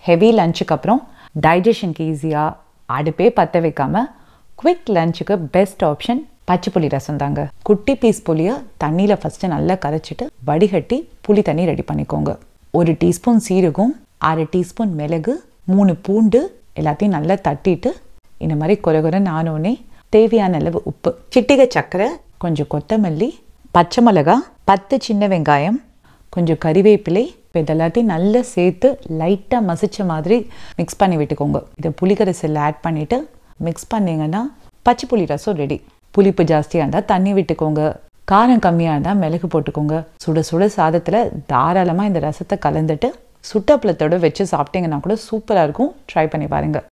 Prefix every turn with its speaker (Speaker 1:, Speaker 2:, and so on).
Speaker 1: heavy லஞ்சுக்கு அப்புறம் டைஜஷனுக்கு ஈஸியாக அடுப்பே பற்ற வைக்காம குவிக் லஞ்சுக்கு பெஸ்ட் ஆப்ஷன் பச்சை புளி ரசம் தாங்க குட்டி பீஸ் புளியை தண்ணியில் ஃபஸ்ட்டு நல்லா கரைச்சிட்டு வடிகட்டி புளி தண்ணி ரெடி பண்ணிக்கோங்க ஒரு டீஸ்பூன் சீரகம் அரை டீஸ்பூன் மிளகு மூணு பூண்டு எல்லாத்தையும் நல்லா தட்டிட்டு இந்த மாதிரி குறை குறை நானோடனே தேவையான அளவு உப்பு சிட்டிகை சர்க்கரை கொஞ்சம் கொத்தமல்லி பச்சை மிளகா பத்து சின்ன வெங்காயம் கொஞ்சம் கறிவேப்பிலை இப்போ இது எல்லாத்தையும் நல்லா சேர்த்து லைட்டாக மசிச்ச மாதிரி மிக்ஸ் பண்ணி விட்டுக்கோங்க இதை புளிக்கரைசலில் ஆட் பண்ணிவிட்டு மிக்ஸ் பண்ணிங்கன்னா பச்சை புளி ரசம் ரெடி புளிப்பு ஜாஸ்தியாக இருந்தால் தண்ணி விட்டுக்கோங்க காரம் கம்மியாக இருந்தால் மிளகு போட்டுக்கோங்க சுட சுட சாதத்தில் தாராளமாக இந்த ரசத்தை கலந்துட்டு சுட்டப்பளத்தோடு வச்சு சாப்பிட்டீங்கன்னா கூட சூப்பராக இருக்கும் ட்ரை பண்ணி பாருங்கள்